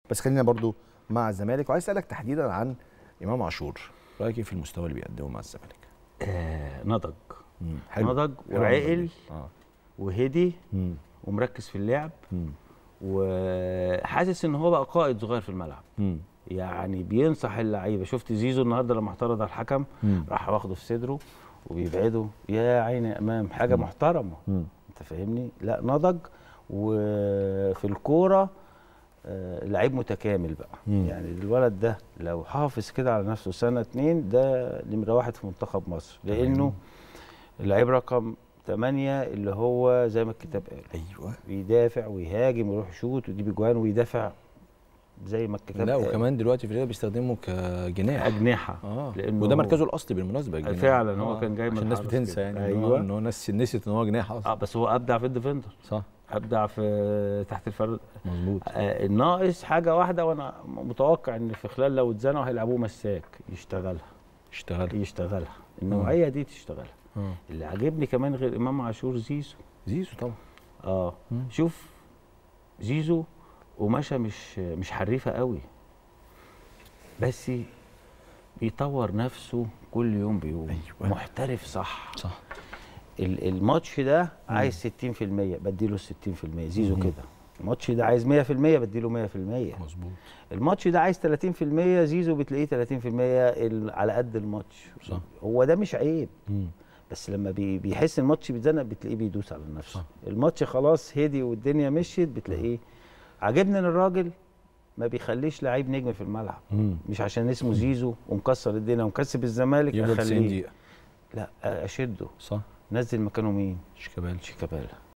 بس خلينا برضو مع الزمالك وعايز اسالك تحديدا عن امام عاشور رايك ايه في المستوى اللي بيقدمه مع الزمالك آه نضج مم. نضج حلو وعقل اه وهدي مم. ومركز في اللعب مم. وحاسس ان هو بقى قائد صغير في الملعب مم. يعني بينصح اللعيبه شفت زيزو النهارده لما اعترض على الحكم مم. راح واخده في صدره وبيبعده يا عيني يا امام حاجه مم. محترمه مم. انت فاهمني لا نضج وفي الكوره آه، لعيب متكامل بقى مم. يعني الولد ده لو حافظ كده على نفسه سنه اتنين ده نمره واحد في منتخب مصر لانه اللعيب رقم ثمانية اللي هو زي ما الكتاب قال ايوه بيدافع ويهاجم ويروح يشوط ويجيب اجوان ويدافع زي ما الكتاب لا قال. وكمان دلوقتي في الرياضه بيستخدمه كجناح اجنحه اه لأنه وده هو- مركزه الاصلي بالمناسبه الجناح. فعلا هو كان جاي من عشان الناس الحرس بتنسى كده. يعني أيوة. ايوه ان هو ناس نسيت ان هو جناح اصلا اه بس هو ابدع في الديفندر صح ابدع في تحت الفرد مظبوط آه الناقص حاجه واحده وانا متوقع ان في خلال لو اتزنقوا هيلعبوه مساك يشتغلها اشتغل يشتغلها النوعيه دي تشتغلها اه اللي عاجبني كمان غير امام عاشور زيزو زيزو طبعا اه مم. شوف زيزو قماشه مش مش حريفه قوي بس بيطور نفسه كل يوم بيوم أيوة. محترف صح صح ال- الماتش ده عايز 60% بديله 60% زيزو كده الماتش ده عايز 100% بديله 100% مظبوط الماتش ده عايز 30% زيزو بتلاقيه 30% ال- على قد الماتش صح. هو ده مش عيب مم. بس لما بي بيحس الماتش بيتزنق بتلاقيه بيدوس على نفسه صح. الماتش خلاص هدي والدنيا مشيت بتلاقيه عاجبني ان الراجل ما بيخليش لعيب نجم في الملعب مم. مش عشان اسمه زيزو ومكسر الدنيا ومكسب الزمالك يفضل 90 اخليه دقيقه لا اشده صح نزل مكانه مين شيكابالا شيكابالا